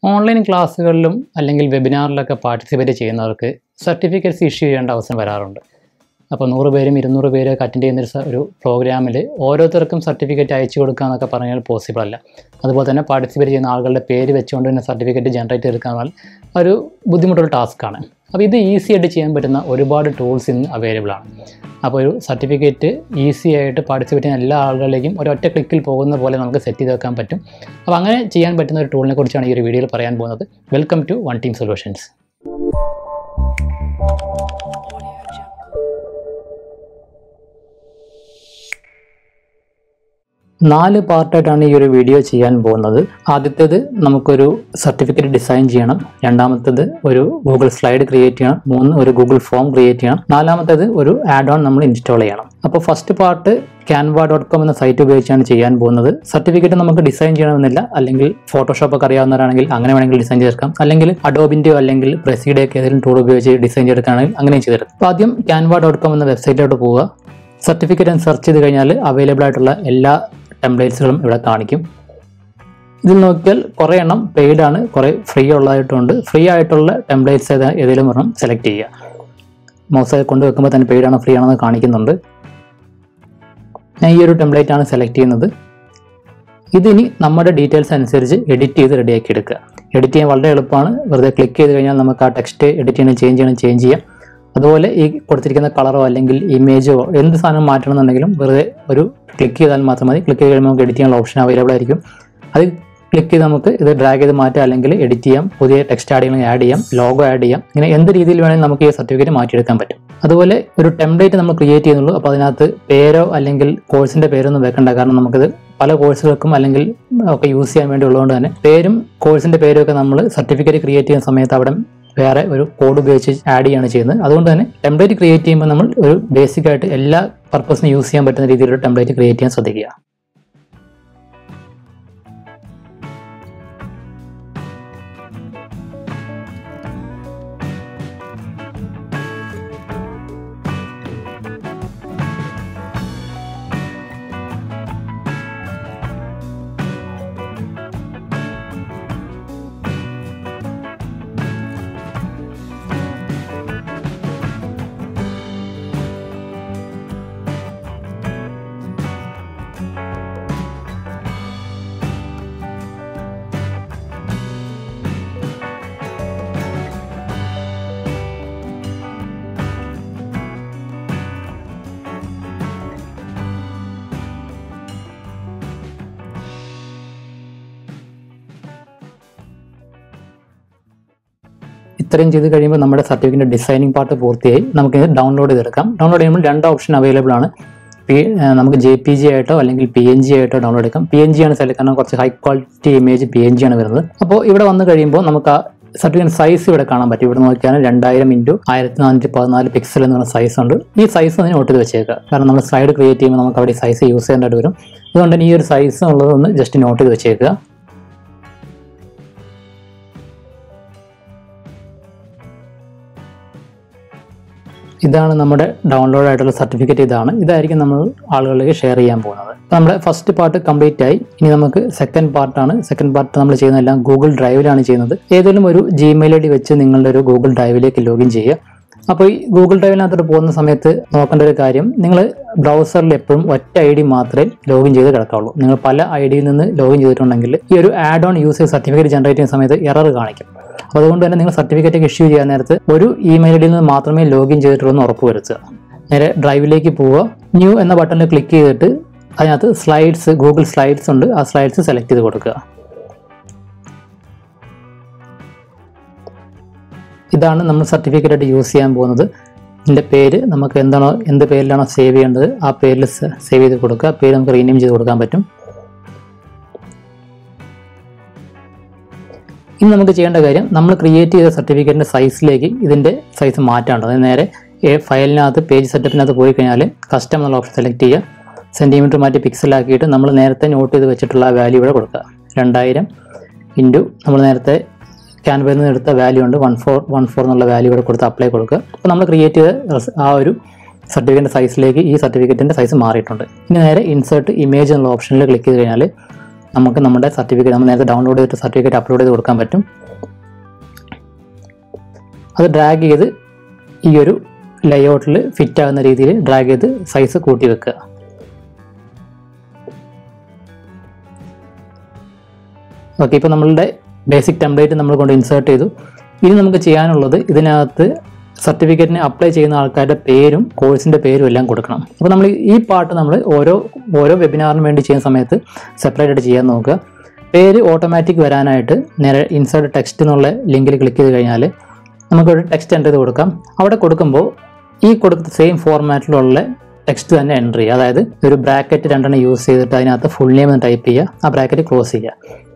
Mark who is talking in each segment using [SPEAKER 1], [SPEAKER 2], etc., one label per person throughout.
[SPEAKER 1] online ക്ലാസ്സുകളിലും അല്ലെങ്കിൽ വെബിനാറിലൊക്കെ പാർട്ടിസിപ്പേറ്റ് ചെയ്യുന്നവർക്ക് സർട്ടിഫിക്കറ്റ്സ് ഇഷ്യൂ ചെയ്യേണ്ട അവസരം വരാറുണ്ട് അപ്പോൾ നൂറ് പേരും ഇരുന്നൂറ് പേരൊക്കെ അറ്റൻഡ് ചെയ്യുന്ന ഒരു സ- ഒരു പ്രോഗ്രാമിൽ ഓരോരുത്തർക്കും സർട്ടിഫിക്കറ്റ് അയച്ചു കൊടുക്കുക എന്നൊക്കെ പറഞ്ഞാൽ പോസിബിൾ അല്ല അതുപോലെ തന്നെ പാർട്ടിസിപ്പേറ്റ് ചെയ്യുന്ന ആളുകളുടെ പേര് വെച്ചുകൊണ്ട് തന്നെ സർട്ടിഫിക്കറ്റ് ജനറേറ്റ് ചെയ്തെടുക്കാൻ ഒരു ബുദ്ധിമുട്ടുള്ള ടാസ്ക്കാണ് അപ്പോൾ ഇത് ഈസി ആയിട്ട് ചെയ്യാൻ പറ്റുന്ന ഒരുപാട് ടൂൾസ് ഇന്ന് അവൈലബിൾ ആണ് അപ്പോൾ ഒരു സർട്ടിഫിക്കറ്റ് ഈസി ആയിട്ട് പാർട്ടിസിപ്പേറ്റ് ചെയ്യുന്ന എല്ലാ ആളുകളിലേക്കും ഒരൊറ്റ ക്ലിക്കിൽ പോകുന്ന പോലെ നമുക്ക് സെറ്റ് ചെയ്ത് വെക്കാൻ പറ്റും അപ്പോൾ അങ്ങനെ ചെയ്യാൻ പറ്റുന്ന ഒരു ടൂളിനെ കുറിച്ചാണ് ഈ ഒരു വീഡിയോയിൽ പറയാൻ പോകുന്നത് welcome to one team solutions നാല് പാർട്ടായിട്ടാണ് ഈ ഒരു വീഡിയോ ചെയ്യാൻ പോകുന്നത് ആദ്യത്തേത് നമുക്കൊരു സർട്ടിഫിക്കറ്റ് ഡിസൈൻ ചെയ്യണം രണ്ടാമത്തേത് ഒരു ഗൂഗിൾ സ്ലൈഡ് ക്രിയേറ്റ് ചെയ്യണം മൂന്ന് ഒരു ഗൂഗിൾ ഫോം ക്രിയേറ്റ് ചെയ്യണം നാലാമത്തേത് ഒരു ആഡ് ഓൺ നമ്മൾ ഇൻസ്റ്റാൾ ചെയ്യണം അപ്പോൾ first part Canva dot com എന്ന സൈറ്റ് ഉപയോഗിച്ചാണ് ചെയ്യാൻ പോകുന്നത് സർട്ടിഫിക്കറ്റ് നമുക്ക് ഡിസൈൻ ചെയ്യണമെന്നില്ല അല്ലെങ്കിൽ ഫോട്ടോഷോപ്പ് ഒക്കെ അറിയാവുന്നവരാണെങ്കിൽ അങ്ങനെ വേണമെങ്കിൽ ഡിസൈൻ ചെയ്തെടുക്കാം അല്ലെങ്കിൽ അഡോബിൻ്റെയോ അല്ലെങ്കിൽ പ്രസിയുടെ ഒക്കെ ഏതെങ്കിലും ടൂൾ ഉപയോഗിച്ച് ഡിസൈൻ ചെയ്തെടുക്കുകയാണെങ്കിൽ അങ്ങനെയും ചെയ്തെടുക്കാം അപ്പോൾ ആദ്യം ക്യാൻവ ഡോട്ട് കോം എന്ന വെബ്സൈറ്റിലോട്ട് പോവുക സർട്ടിഫിക്കറ്റ് എന്ന് സെർച്ച് ചെയ്ത് കഴിഞ്ഞാൽ അവൈലബിൾ ആയിട്ടുള്ള എല്ലാ ടെംപ്ലേറ്റ്സുകളും ഇവിടെ കാണിക്കും ഇതിൽ നോക്കിയാൽ കുറേ എണ്ണം പെയ്ഡ് ആണ് കുറേ ഫ്രീ ഉള്ളതായിട്ടുണ്ട് ഫ്രീ ആയിട്ടുള്ള ടെംപ്ലേറ്റ്സ് ഏതാ ഏതെങ്കിലും ഒരെണ്ണം സെലക്ട് ചെയ്യുക മൗസ് കൊണ്ട് വെക്കുമ്പോൾ തന്നെ പെയ്ഡ് ആണോ ഫ്രീ ആണോ എന്ന് കാണിക്കുന്നുണ്ട് ഞാൻ ഈ ഒരു ടെംപ്ലേറ്റ് ആണ് സെലക്ട് ചെയ്യുന്നത് ഇതിനി നമ്മുടെ ഡീറ്റെയിൽസ് അനുസരിച്ച് എഡിറ്റ് ചെയ്ത് റെഡിയാക്കി എടുക്കുക എഡിറ്റ് ചെയ്യാൻ വളരെ എളുപ്പമാണ് വെറുതെ ക്ലിക്ക് ചെയ്ത് കഴിഞ്ഞാൽ നമുക്ക് ആ ടെക്സ്റ്റ് എഡിറ്റ് ചെയ്യണം ചേഞ്ച് ചെയ്യണം ചേഞ്ച് ചെയ്യാം അതുപോലെ ഈ കൊടുത്തിരിക്കുന്ന കളറോ അല്ലെങ്കിൽ ഇമേജോ എന്ത് സാധനം മാറ്റണം എന്നുണ്ടെങ്കിലും വെറുതെ ഒരു ക്ലിക്ക് ചെയ്താൽ മാത്രം മതി ക്ലിക്ക് ചെയ്ത് കഴിയുമ്പോൾ നമുക്ക് എഡിറ്റ് ചെയ്യാനുള്ള ഓപ്ഷൻ അവൈലബിൾ ആയിരിക്കും അത് ക്ലിക്ക് ചെയ്ത് നമുക്ക് ഇത് ഡ്രാഗ് ചെയ്ത് മാറ്റാം അല്ലെങ്കിൽ എഡിറ്റ് ചെയ്യാം പുതിയ ടെക്സ്റ്റ് ആഡ് ചെയ്യണമെങ്കിൽ ആഡ് ചെയ്യാം ലോഗോ ആഡ് ചെയ്യാം ഇങ്ങനെ എന്ത് രീതിയിൽ വേണമെങ്കിലും നമുക്ക് ഈ സർട്ടിഫിക്കറ്റ് മാറ്റിയെടുക്കാൻ പറ്റും അതുപോലെ ഒരു ടെംപ്ലേറ്റ് നമ്മൾ ക്രിയേറ്റ് ചെയ്യുന്നുള്ളൂ അപ്പോൾ അതിനകത്ത് പേരോ അല്ലെങ്കിൽ കോഴ്സിൻ്റെ പേരൊന്നും വെക്കണ്ട കാരണം നമുക്കിത് പല കോഴ്സുകൾക്കും അല്ലെങ്കിൽ ഒക്കെ യൂസ് ചെയ്യാൻ വേണ്ടി ഉള്ളതുകൊണ്ട് തന്നെ പേരും കോഴ്സിൻ്റെ പേരും ഒക്കെ നമ്മൾ സർട്ടിഫിക്കറ്റ് ക്രിയേറ്റ് ചെയ്യുന്ന സമയത്ത് അവിടെ വേറെ ഒരു കോഡ് ഉപയോഗിച്ച് ആഡ് ചെയ്യാണ് ചെയ്യുന്നത് അതുകൊണ്ട് തന്നെ ടെംപ്ലേറ്റ് ക്രിയേറ്റ് ചെയ്യുമ്പോൾ നമ്മൾ ഒരു ബേസിക് ആയിട്ട് എല്ലാ പർപ്പസിനും യൂസ് ചെയ്യാൻ പറ്റുന്ന രീതിയിലുള്ള ടെംപ്ലേറ്റ് ക്രിയേറ്റ് ചെയ്യാൻ ശ്രദ്ധിക്കുക ഇത്രയും ചെയ്ത് കഴിയുമ്പോൾ നമ്മുടെ സർട്ടിഫിക്കറ്റ് ഡിസൈനിങ് പാർട്ട് പൂർത്തിയായി നമുക്കിത് ഡൗൺലോഡ് ചെയ്തെടുക്കാം ഡൗൺലോഡ് ചെയ്യുമ്പോൾ രണ്ട് ഓപ്ഷൻ അവൈലബിൾ ആണ് പി ഏഹ് നമുക്ക് ജെ പി ജി ആയിട്ടോ അല്ലെങ്കിൽ പി എൻ ജി ആയിട്ടോ ഡൗൺലോഡ് എടുക്കാം പി എൻ ജി ആണ് സെലക്ട് കാരണം കുറച്ച് high quality image P N G ആണ് വരുന്നത് അപ്പോൾ ഇവിടെ വന്നു കഴിയുമ്പോൾ നമുക്ക് ആ സർട്ടിഫിക്കറ്റ് സൈസ് ഇവിടെ കാണാൻ പറ്റും ഇവിടെ നോക്കിയാൽ രണ്ടായിരം ഇൻറ്റു ആയിരത്തി നാനൂറ്റി പതിനാല് പിക്സൽ എന്ന് പറയുന്ന സൈസ് ഉണ്ട് ഈ സൈസ് ഒന്ന് നോട്ട് ചെയ്ത് വെച്ചേക്കുക കാരണം നമ്മൾ സ്ലൈഡ് ക്രിയേറ്റ് ചെയ്യുമ്പോൾ നമുക്ക് അവിടെ സൈസ് യൂസ് ചെയ്യേണ്ടതായിട്ട് വരും അതുകൊണ്ട് തന്നെ ഈ ഒരു സൈസ് ഉള്ളത് ഒന്ന് ജസ്റ്റ് നോട്ട് ചെയ്ത് വെച്ചേക്കുക ഇതാണ് നമ്മുടെ ഡൗൺലോഡ് ആയിട്ടുള്ള സർട്ടിഫിക്കറ്റ് ഇതാണ് ഇതായിരിക്കും നമ്മൾ ആളുകളിലേക്ക് ഷെയർ ചെയ്യാൻ പോകുന്നത് അപ്പോൾ നമ്മുടെ ഫസ്റ്റ് പാർട്ട് കംപ്ലീറ്റ് ആയി ഇനി നമുക്ക് സെക്കൻഡ് പാർട്ടാണ് സെക്കൻഡ് പാർട്ട് നമ്മൾ ചെയ്യുന്നതെല്ലാം ഗൂഗിൾ ഡ്രൈവിലാണ് ചെയ്യുന്നത് ഏതെങ്കിലും ഒരു ജിമെയിൽ ഐ ഡി വെച്ച് നിങ്ങളുടെ ഒരു ഗൂഗിൾ ഡ്രൈവിലേക്ക് ലോഗിൻ ചെയ്യുക അപ്പോൾ ഈ ഗൂഗിൾ ഡ്രൈവിനകത്തോട്ട് പോകുന്ന സമയത്ത് നോക്കേണ്ട ഒരു കാര്യം നിങ്ങൾ ബ്രൗസറിൽ എപ്പോഴും ഒറ്റ ഐ ഡി മാത്രമേ ലോഗിൻ ചെയ്ത് കിടക്കാവുള്ളൂ നിങ്ങൾ പല ഐ ഡിയിൽ നിന്ന് ലോഗിൻ ചെയ്തിട്ടുണ്ടെങ്കിൽ ഈ ഒരു ആഡ് ഓൺ യൂസ് ചെയ്ത് സർട്ടിഫിക്കറ്റ് ജനറേറ്റ് ചെയ്യുന്ന സമയത്ത് എറർ കാണിക്കും അപ്പോൾ അതുകൊണ്ട് തന്നെ നിങ്ങൾ സർട്ടിഫിക്കറ്റ് ഇഷ്യൂ ചെയ്യാൻ നേരത്ത് ഒരു ഇമെയിൽ ഐ ഡിയിൽ നിന്ന് മാത്രമേ ലോഗിൻ ചെയ്തിട്ടുള്ളൂ എന്ന് ഉറപ്പ് വരുത്തുക നേരെ ഡ്രൈവിലേക്ക് പോവുക ന്യൂ എന്ന ബട്ടണിൽ ക്ലിക്ക് ചെയ്തിട്ട് അതിനകത്ത് സ്ലൈഡ്സ് ഗൂഗിൾ സ്ലൈഡ്സ് ഉണ്ട് ആ സ്ലൈഡ്സ് സെലക്ട് ചെയ്ത് കൊടുക്കുക ഇതാണ് നമ്മൾ സർട്ടിഫിക്കറ്റ് ആയിട്ട് യൂസ് ചെയ്യാൻ പോകുന്നത് ഇതിൻ്റെ പേര് നമുക്ക് എന്താണോ എന്ത് പേരിലാണോ സേവ് ചെയ്യേണ്ടത് ആ പേരിൽ സേവ് ചെയ്ത് കൊടുക്കുക പേര് നമുക്ക് റീനെയിം ചെയ്ത് കൊടുക്കാൻ പറ്റും ഇനി നമുക്ക് ചെയ്യേണ്ട കാര്യം നമ്മൾ ക്രിയേറ്റ് ചെയ്ത സർട്ടിഫിക്കറ്റിൻ്റെ സൈസിലേക്ക് ഇതിൻ്റെ സൈസ് മാറ്റാണ്ട് അതായത് നേരെ ഏ ഫയലിനകത്ത് പേജ് സെറ്റപ്പിനകത്ത് പോയി കഴിഞ്ഞാൽ കസ്റ്റം എന്നുള്ള ഓപ്ഷൻ സെലക്ട് ചെയ്യുക സെൻറ്റിമീറ്റർ മാറ്റി പിക്സലാക്കിയിട്ട് നമ്മൾ നേരത്തെ നോട്ട് ചെയ്ത് വെച്ചിട്ടുള്ള ആ വാല്യൂ ഇവിടെ കൊടുക്കുക രണ്ടായിരം ഇൻറ്റു നമ്മൾ നേരത്തെ ക്യാൻവയിൽ നിന്ന് എടുത്ത വാല്യൂ ഉണ്ട് വൺ ഫോർ വൺ ഫോർ എന്നുള്ള വാല്യൂ ഇവിടെ കൊടുത്ത് അപ്ലൈ കൊടുക്കുക അപ്പോൾ നമ്മൾ ക്രിയേറ്റ് ചെയ്ത റെസ്- ആ ഒരു സർട്ടിഫിക്കറ്റിൻ്റെ സൈസിലേക്ക് ഈ സർട്ടിഫിക്കറ്റിൻ്റെ സൈസ് മാറിയിട്ടുണ്ട് ഇനി നേരെ ഇൻസേർട്ട് ഇമേജ് എന്നുള്ള ഓപ്ഷനിൽ ക്ലിക്ക് ചെയ്ത് കഴിഞ്ഞാൽ നമുക്ക് നമ്മുടെ സർട്ടിഫിക്കറ്റ് നമ്മൾ നേരത്തെ ഡൗൺലോഡ് ചെയ്തിട്ട് സർട്ടിഫിക്കറ്റ് അപ്ലോഡ് ചെയ്ത് കൊടുക്കാൻ പറ്റും അത് ഡ്രാഗ് ചെയ്ത് ഈ ഒരു ലേഔട്ടിൽ ഫിറ്റ് ആകുന്ന രീതിയിൽ ഡ്രാഗ് ചെയ്ത് സൈസ് കൂട്ടി വെക്കുക ഓക്കെ ഇപ്പോൾ നമ്മളുടെ ബേസിക് ടെംപ്ലേറ്റ് നമ്മൾ കൊണ്ട് ഇൻസേർട്ട് ചെയ്തു ഇനി നമുക്ക് ചെയ്യാനുള്ളത് ഇതിനകത്ത് സർട്ടിഫിക്കറ്റിന് അപ്ലൈ ചെയ്യുന്ന ആൾക്കാരുടെ പേരും കോഴ്സിൻ്റെ പേരും എല്ലാം കൊടുക്കണം അപ്പോൾ നമ്മൾ ഈ പാർട്ട് നമ്മൾ ഓരോ ഓരോ വെബിനാറിന് വേണ്ടി ചെയ്യുന്ന സമയത്ത് സെപ്പറേറ്റ് ആയിട്ട് ചെയ്യാൻ നോക്കുക പേര് ഓട്ടോമാറ്റിക് വരാനായിട്ട് നേരെ ഇൻസേർട്ട് ടെക്സ്റ്റ് എന്നുള്ള ലിങ്കിൽ ക്ലിക്ക് ചെയ്ത് കഴിഞ്ഞാൽ നമുക്കൊരു ടെക്സ്റ്റ് എൻ്റർ ചെയ്ത് കൊടുക്കാം അവിടെ കൊടുക്കുമ്പോൾ ഈ കൊടുക്കുന്ന സെയിം ഫോർമാറ്റിലുള്ള ടെക്സ്റ്റ് തന്നെ എൻ്റർ ചെയ്യുക അതായത് ഒരു ബ്രാക്കറ്റ് രണ്ടെണ്ണം യൂസ് ചെയ്തിട്ട് അതിനകത്ത് ഫുൾ നെയിം എന്ന് ടൈപ്പ് ചെയ്യുക ആ ബ്രാക്കറ്റ് ക്ലോസ് ചെയ്യുക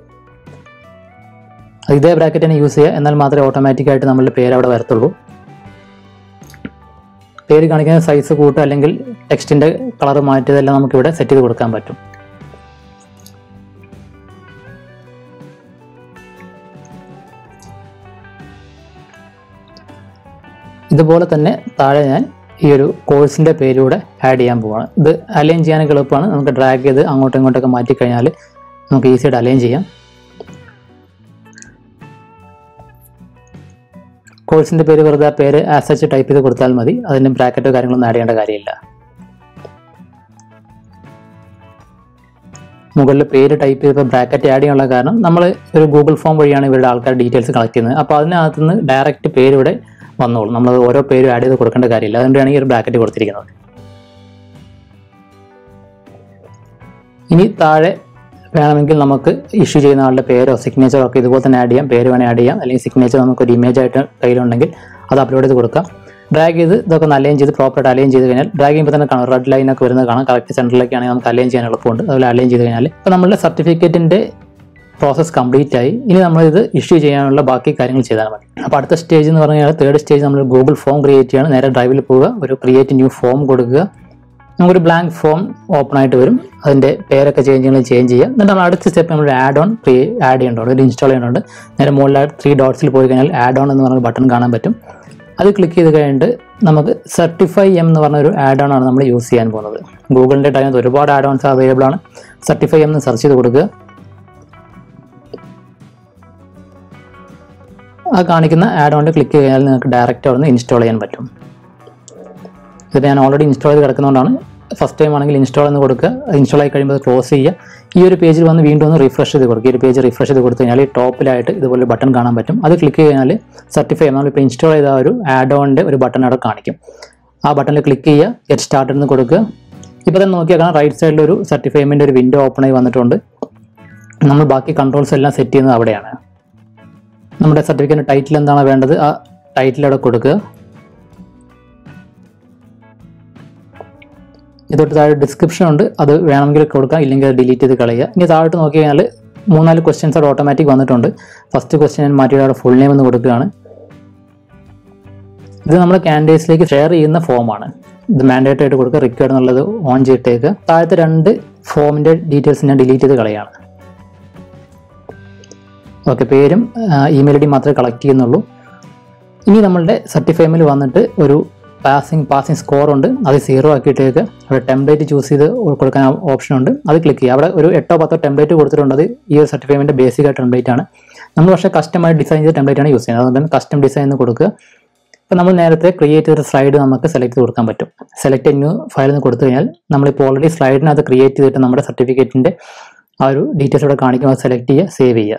[SPEAKER 1] ഇതേ ബ്രാക്കറ്റ് തന്നെ യൂസ് ചെയ്യുക എന്നാൽ മാത്രമേ ഓട്ടോമാറ്റിക്കായിട്ട് നമ്മളുടെ പേര് അവിടെ വരത്തുള്ളൂ പേര് കാണിക്കുന്ന സൈസ് കൂട്ടുക അല്ലെങ്കിൽ ടെക്സ്റ്റിൻ്റെ കളർ മാറ്റിയതെല്ലാം നമുക്ക് ഇവിടെ സെറ്റ് ചെയ്ത് കൊടുക്കാൻ പറ്റും ഇതുപോലെ തന്നെ താഴെ ഞാൻ ഈ ഒരു കോഴ്സിൻ്റെ പേരൂടെ ആഡ് ചെയ്യാൻ പോവാണ് ഇത് അലൈൻ ചെയ്യാനൊക്കെ എളുപ്പമാണ് നമുക്ക് ഡ്രാഗ് ചെയ്ത് അങ്ങോട്ടും ഇങ്ങോട്ടൊക്കെ മാറ്റിക്കഴിഞ്ഞാൽ നമുക്ക് ഈസിയായിട്ട് അലൈൻ ചെയ്യാം കോഴ്സിൻ്റെ പേര് വെറുതെ ആ പേര് ആസ് സച്ച് ടൈപ്പ് ചെയ്ത് കൊടുത്താൽ മതി അതിന് ബ്രാക്കറ്റോ കാര്യങ്ങളൊന്നും ആഡ് ചെയ്യേണ്ട കാര്യമില്ല മുകളിൽ പേര് ടൈപ്പ് ചെയ്തപ്പോൾ ബ്രാക്കറ്റ് ആഡ് ചെയ്യാനുള്ള കാരണം നമ്മൾ ഒരു ഗൂഗിൾ ഫോം വഴിയാണ് ഇവരുടെ ആൾക്കാർ ഡീറ്റെയിൽസ് കളക്ട് ചെയ്യുന്നത് അപ്പോൾ അതിനകത്ത് നിന്ന് ഡയറക്റ്റ് പേര് ഇവിടെ വന്നോളും നമ്മൾ ഓരോ പേരും ആഡ് ചെയ്ത് കൊടുക്കേണ്ട കാര്യമില്ല അതുകൊണ്ടാണ് ഈ ഒരു ബ്രാക്കറ്റ് കൊടുത്തിരിക്കുന്നത് ഇനി താഴെ വേണമെങ്കിൽ നമുക്ക് ഇഷ്യൂ ചെയ്യുന്ന ആളുടെ പേരോ സിഗ്നേച്ചറോ ഒക്കെ ഇതുപോലെ തന്നെ ആഡ് ചെയ്യാം പേര് വേണേൽ ആഡ് ചെയ്യാം അല്ലെങ്കിൽ സിഗ്നേച്ചർ നമുക്ക് ഒരു ഇമേജ് ആയിട്ട് കയ്യിലുണ്ടെങ്കിൽ അത് അപ്ലോഡ് ചെയ്ത് കൊടുക്കാം ഡ്രാഗ് ചെയ്ത് ഇതൊക്കെ ഒന്ന് അലൈൻ ചെയ്ത് പ്രോപ്പറായിട്ട് അലൈൻ ചെയ്ത് കഴിഞ്ഞാൽ ഡ്രാഗ് ചെയ്യുമ്പോൾ തന്നെ കാണാം റെഡ് ലൈൻ ഒക്കെ വരുന്നത് കാണാം കറക്റ്റ് സെൻറ്ററിലേക്കാണെങ്കിൽ നമുക്ക് അലൈൻ ചെയ്യാൻ എളുപ്പമുണ്ട് അതുപോലെ അലൈൻ ചെയ്ത് കഴിഞ്ഞാൽ ഇപ്പോൾ നമ്മളുടെ സർട്ടിഫിക്കറ്റിൻ്റെ പ്രോസസ്സ് കംപ്ലീറ്റ് ആയി ഇനി നമ്മളിത് ഇഷ്യൂ ചെയ്യാനുള്ള ബാക്കി കാര്യങ്ങൾ ചെയ്താൽ മതി അപ്പോൾ അടുത്ത സ്റ്റേജ് എന്ന് പറഞ്ഞാൽ തേർഡ് സ്റ്റേജ് നമ്മൾ ഗൂഗിൾ ഫോം ക്രിയേറ്റ് ചെയ്യണം നേരെ ഡ്രൈവിൽ പോവുക ഒരു ക്രിയേറ്റ് ന്യൂ ഫോം കൊടുക്കുക നമുക്കൊരു ബ്ലാങ്ക് ഫോം ഓപ്പൺ ആയിട്ട് വരും അതിൻ്റെ പേരൊക്കെ ചേഞ്ച് ചെയ്യണമെങ്കിൽ ചേഞ്ച് ചെയ്യാം എന്നിട്ട് നമ്മൾ അടുത്ത സ്റ്റെപ്പ് നമ്മൾ ആഡ് ഓൺ ക്രിയേ ആഡ് ചെയ്യേണ്ടതുണ്ട് ഒരു ഇൻസ്റ്റാൾ ചെയ്യേണ്ടതുണ്ട് നേരെ മുകളിലായിട്ട് ത്രീ ഡോട്ട്സിൽ പോയി കഴിഞ്ഞാൽ ആഡ് ഓൺ എന്ന് പറഞ്ഞ ബട്ടൺ കാണാൻ പറ്റും അത് ക്ലിക്ക് ചെയ്ത് കഴിഞ്ഞിട്ട് നമുക്ക് സർട്ടിഫൈ എം എന്ന് പറഞ്ഞ ഒരു ആഡ് ഓൺ ആണ് നമ്മൾ യൂസ് ചെയ്യാൻ പോകുന്നത് ഗൂഗിളിൻ്റെ ടൈമിൽ ഒരുപാട് ആഡ് ഓൺസ് അവൈലബിൾ ആണ് സർട്ടിഫൈ എം എന്ന് സെർച്ച് ചെയ്ത് കൊടുക്കുക ആ കാണിക്കുന്ന ആഡ് ഓണിൽ ക്ലിക്ക് കഴിഞ്ഞാൽ നിങ്ങൾക്ക് ഡയറക്റ്റ് അവിടെ നിന്ന് ഇൻസ്റ്റാൾ ചെയ്യാൻ പറ്റും ഇത് ഞാൻ ഓൾറെഡി ഇൻസ്റ്റാൾ ചെയ്ത് കിടക്കുന്നതുകൊണ്ടാണ് ഫസ്റ്റ് ടൈം ആണെങ്കിൽ ഇൻസ്റ്റാൾ എന്ന് കൊടുക്കുക ഇൻസ്റ്റാൾ ആയി കഴിയുമ്പോൾ ക്ലോസ് ചെയ്യുക ഈ ഒരു പേജിൽ വന്ന് വീണ്ടും ഒന്ന് റിഫ്രഷ് ചെയ്ത് കൊടുക്കുക ഈ ഒരു പേജ് റിഫ്രഷ് ചെയ്ത് കൊടുത്തു കഴിഞ്ഞാൽ ഈ ടോപ്പിലായിട്ട് ഇതുപോലെ ബട്ടൺ കാണാൻ പറ്റും അത് ക്ലിക്ക് കഴിഞ്ഞാൽ സർട്ടിഫൈ നമ്മളിപ്പോൾ ഇൻസ്റ്റാൾ ചെയ്ത ആ ഒരു ആഡ് ഓണിൻ്റെ ഒരു ബട്ടൺ അവിടെ കാണിക്കും ആ ബട്ടണിൽ ക്ലിക്ക് ചെയ്യുക ഗെറ്റ് സ്റ്റാർട്ട് എന്ന് കൊടുക്കുക ഇപ്പോൾ തന്നെ നോക്കിയാൽ കാണാം റൈറ്റ് സൈഡിൽ ഒരു സർട്ടിഫൈമെൻ്റ് ഒരു വിൻഡോ ഓപ്പൺ ആയി വന്നിട്ടുണ്ട് നമ്മൾ ബാക്കി കൺട്രോൾസ് എല്ലാം സെറ്റ് ചെയ്യുന്നത് അവിടെയാണ് നമ്മുടെ സർട്ടിഫിക്കറ്റ് ടൈറ്റിൽ എന്താണ് വേണ്ടത് ആ ടൈറ്റിൽ അവിടെ കൊടുക്കുക ഇതൊട്ട് താഴെ ഡിസ്ക്രിപ്ഷൻ ഉണ്ട് അത് വേണമെങ്കിൽ കൊടുക്കാം ഇല്ലെങ്കിൽ അത് ഡിലീറ്റ് ചെയ്ത് കളയുക ഇനി താഴോട്ട് നോക്കി കഴിഞ്ഞാൽ മൂന്നാല് ക്വസ്റ്റ്യൻസ് അവിടെ ഓട്ടോമാറ്റിക് വന്നിട്ടുണ്ട് ഫസ്റ്റ് ക്വസ്റ്റ്യൻ മാറ്റിയിട്ട് അവിടെ ഫുൾ നെയിം എന്ന് കൊടുക്കുകയാണ് ഇത് നമ്മൾ കാൻഡിഡേറ്റ്സിലേക്ക് ഷെയർ ചെയ്യുന്ന ഫോമാണ് ഇത് മാൻഡേറ്റ് ആയിട്ട് കൊടുക്കുക റിക്വയർഡ് എന്നുള്ളത് ഓൺ ചെയ്തിട്ടേക്ക് താഴത്തെ രണ്ട് ഫോമിൻ്റെ ഡീറ്റെയിൽസ് ഞാൻ ഡിലീറ്റ് ചെയ്ത് കളയാണ് ഓക്കെ പേരും ഇമെയിൽ ഐ ഡി മാത്രമേ കളക്ട് ചെയ്യുന്നുള്ളൂ ഇനി നമ്മളുടെ സർട്ടിഫൈമിൽ വന്നിട്ട് ഒരു പാസിംഗ് പാസിംഗ് സ്കോർ ഉണ്ട് അത് സീറോ ആക്കിയിട്ടേക്ക് അവിടെ ടെംപ്ലേറ്റ് ചൂസ് ചെയ്ത് കൊടുക്കാൻ ഓപ്ഷൻ ഉണ്ട് അത് ക്ലിക്ക് ചെയ്യുക അവിടെ ഒരു എട്ടോ പത്തോ ടെംപ്ലേറ്റ് കൊടുത്തിട്ടുണ്ട് അത് ഈ ഒരു സർട്ടിഫൈമെൻ്റെ ബേസിക് ആയിട്ട് ടെംപ്ലേറ്റ് ആണ് നമ്മൾ പക്ഷേ കസ്റ്റമായി ഡിസൈൻ ചെയ്ത ടെംപ്ലേറ്റ് ആണ് യൂസ് ചെയ്യുന്നത് അതുകൊണ്ട് കസ്റ്റം ഡിസൈൻ എന്ന് കൊടുക്കുക അപ്പോൾ നമ്മൾ നേരത്തെ ക്രിയേറ്റ് ചെയ്ത സ്ലൈഡ് നമുക്ക് സെലക്ട് ചെയ്ത് കൊടുക്കാൻ പറ്റും സെലക്ട് ന്യൂ ഫയൽ എന്ന് കൊടുത്തു കഴിഞ്ഞാൽ നമ്മളിപ്പോൾ ഓൾറെഡി സ്ലൈഡിനകത്ത് ക്രിയേറ്റ് ചെയ്തിട്ട് നമ്മുടെ സർട്ടിഫിക്കറ്റിൻ്റെ ആ ഒരു ഡീറ്റെയിൽസ് ഇവിടെ കാണിക്കും അത് സെലക്ട് ചെയ്യുക സേവ് ചെയ്യുക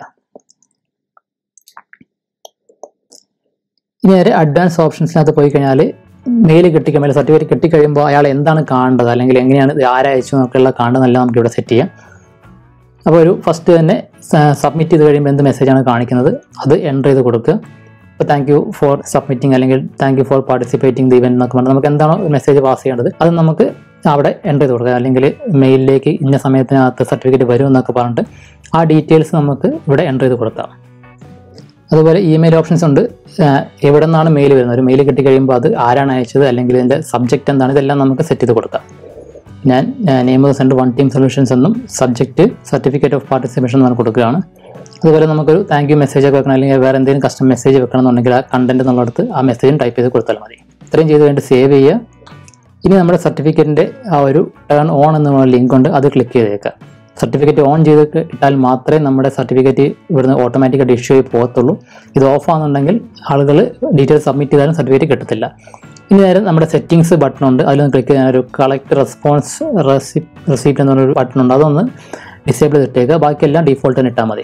[SPEAKER 1] ഇനി നേരെ അഡ്വാൻസ് ഓപ്ഷൻസിനകത്ത് പോയി കഴിഞ്ഞാൽ മെയിൽ കിട്ടിക്കഴിയുമ്പോൾ സർട്ടിഫിക്കറ്റ് കിട്ടിക്കഴിയുമ്പോൾ അയാൾ എന്താണ് കാണേണ്ടത് അല്ലെങ്കിൽ എങ്ങനെയാണ് ഇത് ആരയച്ചു എന്നൊക്കെയുള്ള കാണുന്നതെല്ലാം നമുക്ക് ഇവിടെ സെറ്റ് ചെയ്യാം അപ്പോൾ ഒരു ഫസ്റ്റ് തന്നെ സബ്മിറ്റ് ചെയ്ത് കഴിയുമ്പോൾ എന്ത് മെസ്സേജാണ് കാണിക്കുന്നത് അത് എൻ്റർ ചെയ്ത് കൊടുക്കുക ഇപ്പോൾ താങ്ക് യു ഫോർ സബ്മിറ്റിംഗ് അല്ലെങ്കിൽ thank you for participating the event എന്നൊക്കെ പറഞ്ഞാൽ നമുക്ക് എന്താണോ മെസ്സേജ് പാസ് ചെയ്യേണ്ടത് അത് നമുക്ക് അവിടെ എൻ്റർ ചെയ്ത് കൊടുക്കുക അല്ലെങ്കിൽ മെയിലിലേക്ക് ഇന്ന സമയത്തിനകത്ത് സർട്ടിഫിക്കറ്റ് വരും എന്നൊക്കെ പറഞ്ഞിട്ട് ആ ഡീറ്റെയിൽസ് നമുക്ക് ഇവിടെ എൻ്റർ ചെയ്ത് കൊടുക്കാം അതുപോലെ ഇമെയിൽ ഓപ്ഷൻസ് ഉണ്ട് ആഹ് എവിടെ നിന്നാണ് മെയിൽ വരുന്നത് ഒരു മെയിൽ കിട്ടിക്കഴിയുമ്പോൾ അത് ആരാണ് അയച്ചത് അല്ലെങ്കിൽ ഇതിൻ്റെ സബ്ജക്റ്റ് എന്താണ് ഇതെല്ലാം നമുക്ക് സെറ്റ് ചെയ്ത് കൊടുക്കാം ഞാൻ name of centre one team solutions എന്നും സബ്ജക്റ്റ് സർട്ടിഫിക്കറ്റ് ഓഫ് പാർട്ടിസിപ്പേഷൻ എന്ന് പറഞ്ഞ് കൊടുക്കുകയാണ് അതുപോലെ നമുക്കൊരു താങ്ക് യു മെസ്സേജ് ഒക്കെ വെക്കണം അല്ലെങ്കിൽ വേറെ എന്തെങ്കിലും കസ്റ്റം മെസ്സേജ് വെക്കണം എന്നുണ്ടെങ്കിൽ ആ കണ്ടന്റ് എന്നുള്ളിടത്ത് ആ മെസ്സേജും ടൈപ്പ് ചെയ്ത് കൊടുത്താൽ മതി ഇത്രയും ചെയ്ത് കഴിഞ്ഞിട്ട് സേവ് ചെയ്യുക ഇനി നമ്മുടെ സർട്ടിഫിക്കറ്റിൻ്റെ ആ ഒരു ടേൺ ഓൺ എന്നുള്ള ലിങ്ക് ഉണ്ട് അത് ക്ലിക്ക് ചെയ്തേക്കുക സർട്ടിഫിക്കറ്റ് ഓൺ ചെയ്ത് ഇട്ടാൽ മാത്രമേ നമ്മുടെ സർട്ടിഫിക്കറ്റ് ഇവിടുന്ന് ഓട്ടോമാറ്റിക്കായിട്ട് ഇഷ്യൂ ആയി പോകത്തുള്ളൂ ഇത് ഓഫ് ആണെന്നുണ്ടെങ്കിൽ ആളുകൾ ഡീറ്റെയിൽസ് സബ്മിറ്റ് ചെയ്താലും സർട്ടിഫിക്കറ്റ് കിട്ടത്തില്ല ഇനി നേരെ നമ്മുടെ സെറ്റിങ്സ് ബട്ടൺ ഉണ്ട് അതിലൊന്ന് ക്ലിക്ക് ചെയ്യാൻ ഒരു കളക്ട് റെസ്പോൺസ് റെസിപ്റ്റ് എന്ന് പറഞ്ഞൊരു ബട്ടൺ ഉണ്ട് അതൊന്ന് ഡിസേബിൾ ചെയ്തിട്ടേക്കുക ബാക്കിയെല്ലാം ഡീഫോൾട്ട് തന്നെ ഇട്ടാൽ മതി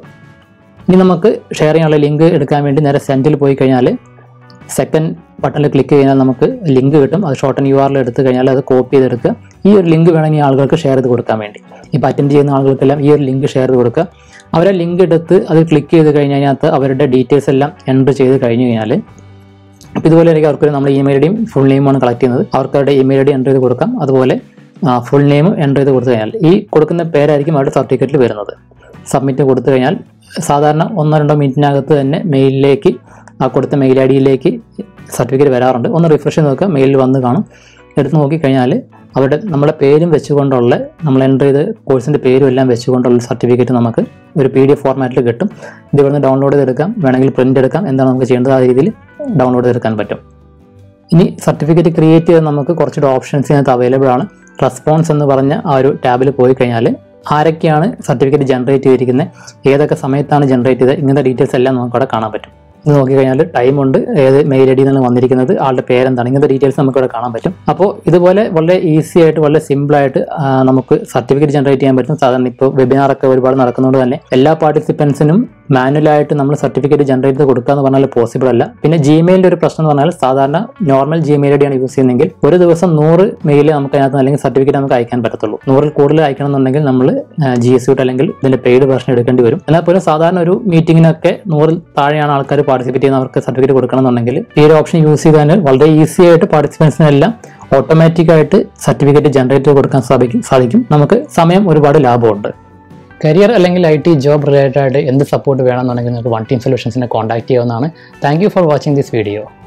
[SPEAKER 1] ഇനി നമുക്ക് ഷെയർ ചെയ്യാനുള്ള ലിങ്ക് എടുക്കാൻ വേണ്ടി നേരെ സെൻറ്റിൽ പോയി കഴിഞ്ഞാൽ സെക്കൻഡ് ബട്ടണിൽ ക്ലിക്ക് കഴിഞ്ഞാൽ നമുക്ക് ലിങ്ക് കിട്ടും അത് ഷോർട്ടൻ യു ആറിൽ എടുത്ത് കഴിഞ്ഞാൽ അത് കോപ്പി ചെയ്തെടുക്കുക ഈ ഒരു ലിങ്ക് വേണമെങ്കിൽ ആളുകൾക്ക് ഷെയർ ചെയ്ത് കൊടുക്കാൻ വേണ്ടി ഇപ്പോൾ അറ്റൻഡ് ചെയ്യുന്ന ആളുകൾക്കെല്ലാം ഈ ഒരു ലിങ്ക് ഷെയർ ചെയ്ത് കൊടുക്കുക അവരെ ലിങ്ക് എടുത്ത് അത് ക്ലിക്ക് ചെയ്ത് കഴിഞ്ഞ് അതിനകത്ത് അവരുടെ ഡീറ്റെയിൽസ് എല്ലാം എൻ്റർ ചെയ്ത് കഴിഞ്ഞ് കഴിഞ്ഞാൽ അപ്പോൾ ഇതുപോലെ ആയിരിക്കും അവർക്ക് നമ്മുടെ ഇമെയിൽ ഐഡിയും ഫുൾ നെയിമാണ് കളക്ട് ചെയ്യുന്നത് അവർക്ക് അവരുടെ ഇമെയിൽ ഐ ഡി എൻ്റർ ചെയ്ത് കൊടുക്കാം അതുപോലെ ഫുൾ നെയിം എൻ്റർ ചെയ്ത് കൊടുത്തു കഴിഞ്ഞാൽ ഈ കൊടുക്കുന്ന പേരായിരിക്കും അവരുടെ സർട്ടിഫിക്കറ്റിൽ വരുന്നത് സബ്മിറ്റ് കൊടുത്തു കഴിഞ്ഞാൽ സാധാരണ ഒന്നോ രണ്ടോ മിനിറ്റിനകത്ത് തന്നെ മെയിലിലേക്ക് ആ കൊടുത്ത മെയിൽ ഐ ഡിയിലേക്ക് സർട്ടിഫിക്കറ്റ് വരാറുണ്ട് ഒന്ന് റിഫ്രഷ് ചെയ്ത് നോക്കുക മെയിലിൽ വന്ന് കാണും എടുത്ത് നോക്കിക്കഴിഞ്ഞാൽ അവരുടെ നമ്മുടെ പേരും വെച്ചുകൊണ്ടുള്ള നമ്മൾ എൻ്റർ ചെയ്ത് കോഴ്സിൻ്റെ പേരും എല്ലാം വെച്ചുകൊണ്ടുള്ള സർട്ടിഫിക്കറ്റ് നമുക്ക് ഒരു പി ഡി എഫ് ഫോർമാറ്റിൽ കിട്ടും ഇത് ഇവിടുന്ന് ഡൗൺലോഡ് ചെയ്തെടുക്കാം വേണമെങ്കിൽ പ്രിൻ്റ് എടുക്കാം എന്താണ് നമുക്ക് ചെയ്യേണ്ടത് ആ രീതിയിൽ ഡൗൺലോഡ് ചെയ്തെടുക്കാൻ പറ്റും ഇനി സർട്ടിഫിക്കറ്റ് ക്രിയേറ്റ് ചെയ്ത് നമുക്ക് കുറച്ചുകൂടെ ഓപ്ഷൻസ് ഇതിനകത്ത് അവൈലബിൾ ആണ് റെസ്പോൺസ് എന്ന് പറഞ്ഞ ആ ഒരു ടാബിൽ പോയി കഴിഞ്ഞാൽ ആരൊക്കെയാണ് സർട്ടിഫിക്കറ്റ് ജനറേറ്റ് ചെയ്തിരിക്കുന്നത് ഏതൊക്കെ സമയത്താണ് ജനറേറ്റ് ചെയ്തത് ഇങ്ങനത്തെ ഡീറ്റെയിൽസ് എല്ലാം നമുക്ക് അവിടെ കാണാൻ പറ്റും ഇത് നോക്കിക്കഴിഞ്ഞാൽ ടൈമുണ്ട് ഏത് മെയിൽ ഐ ഡിയിൽ വന്നിരിക്കുന്നത് ആളുടെ പേരെന്താണ് ഇങ്ങനത്തെ ഡീറ്റെയിൽസ് നമുക്ക് ഇവിടെ കാണാൻ പറ്റും അപ്പോൾ ഇതുപോലെ വളരെ ഈസി ആയിട്ട് വളരെ സിമ്പിളായിട്ട് നമുക്ക് സർട്ടിഫിക്കറ്റ് ജനറേറ്റ് ചെയ്യാൻ പറ്റും സാധാരണ ഇപ്പോൾ വെബിനാറൊക്കെ ഒരുപാട് നടക്കുന്നതുകൊണ്ട് തന്നെ എല്ലാ പാർട്ടിസിപ്പൻസിനും മാനുവലായിട്ട് നമ്മൾ സർട്ടിഫിക്കറ്റ് ജനറേറ്റ് ചെയ്ത് കൊടുക്കുക എന്ന് പറഞ്ഞാൽ പോസിബിൾ അല്ല പിന്നെ ജിമെയിലിൻ്റെ ഒരു പ്രശ്നം എന്ന് പറഞ്ഞാൽ സാധാരണ നോർമൽ ജിമെയിൽ ഐ ഡിയാണ് യൂസ് ചെയ്യുന്നതെങ്കിൽ ഒരു ദിവസം നൂറ് മെയിൽ നമുക്ക് അതിനകത്ത് അല്ലെങ്കിൽ സർട്ടിഫിക്കറ്റ് നമുക്ക് അയക്കാൻ പറ്റത്തുള്ളൂ നൂറിൽ കൂടുതൽ അയക്കണം എന്നുണ്ടെങ്കിൽ നമ്മൾ ജി എസ് യൂട്ട് അല്ലെങ്കിൽ ഇതിന്റെ പെയ്ഡ് വെർഷൻ എടുക്കേണ്ടി വരും എന്നാൽ പോലും സാധാരണ ഒരു മീറ്റിങ്ങിനൊക്കെ നൂറിൽ താഴെയാണ് ആൾക്കാർ പാർട്ടിസിപ്പേറ്റ് ചെയ്യുന്ന അവർക്ക് സർട്ടിഫിക്കറ്റ് കൊടുക്കണം എന്നുണ്ടെങ്കിൽ ഈ ഒരു ഓപ്ഷൻ യൂസ് ചെയ്താൽ വളരെ ഈസി ആയിട്ട് പാർട്ടിസിപ്പൻസിനെല്ലാം ഓട്ടോമാറ്റിക് ആയിട്ട് സർട്ടിഫിക്കറ്റ് ജനറേറ്റ് ചെയ്ത് കൊടുക്കാൻ സാധിക്കും സാധിക്കും നമുക്ക് സമയം ഒരുപാട് ലാഭമുണ്ട് കരിയർ അല്ലെങ്കിൽ ഐ ടി ജോബ് റിലേറ്റഡ് ആയിട്ട് എന്ത് സപ്പോർട്ട് വേണമെന്നുണ്ടെങ്കിൽ നിങ്ങൾക്ക് വൺ ടീം സൊല്യൂഷൻസിനെ കോൺടാക്ട് ചെയ്യാവുന്നതാണ് thank you for watching this video